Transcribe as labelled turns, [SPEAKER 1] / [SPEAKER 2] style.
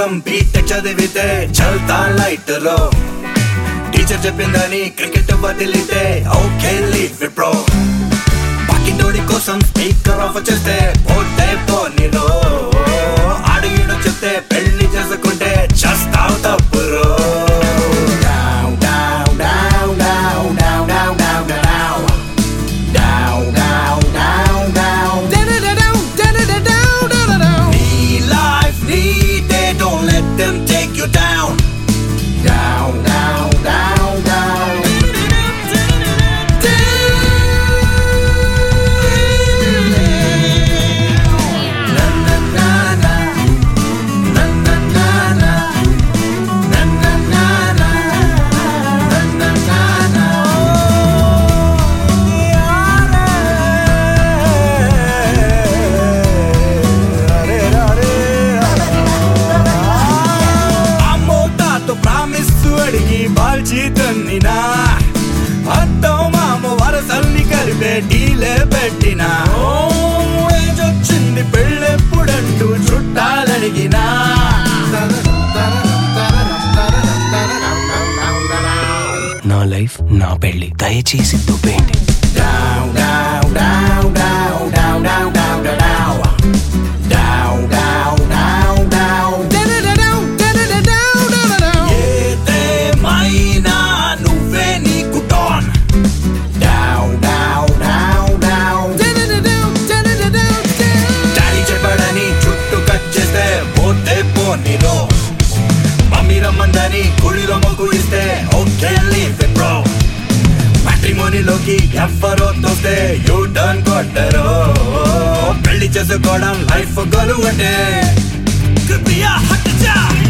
[SPEAKER 1] కోసం బీటెక్ చదివితే చల్తా లైట్ లో టీచర్ చెప్పిందని క్రికెట్ వదిలితే ఓకే లీవ్ ఇట్ బ్రో పక్కింటోడి కోసం స్పీకర్ ఆఫ్ చేస్తే పోతే పోనీరో అడిగిడు చెప్తే పెళ్లి చేసుకుంటే చస్తావు తప్పురో Down, down, down, down, down, down, down, down. Down, down, down, down. నీ life, నీ day, don't let them take you down. Down, down, down, down. Na, na, na, na. Na, na, na, na. Na, na, na, na. Na, na, na, na. అమ్మో తాతో promise అడిగి బాల్చి తన్నినా అత్తం మామ వరసల్ని కలిపే delay పెట్టినా ఓ, ఏజొచ్చింది పెళ్ళెప్పుడంటూ చుట్టాలడిగినా
[SPEAKER 2] నా life నా పెళ్లి దయచేసి దుబ్బేయండి
[SPEAKER 1] Down, down, down, down, down, down, down, down, down. Down, down, down, down. ఏదేమైనా నువ్వే నీకు don. Down, down, down, down. Daddy చెప్పాడని చుట్టూ కట్ చేస్తే పోతే పోనీలో మమ్మీ రమ్మందని గుడిలో మొగ్గు ఇస్తే ఓకే లీవ్ ఇట్ బ్రో మ్యాట్రిమోనీలోకి ఎవ్వరో తోస్తే యూ టర్న్ కొట్టరు పెళ్లి చేసుకోవడం లైఫ్ గొలువు అంటే కృపయా హట్ జా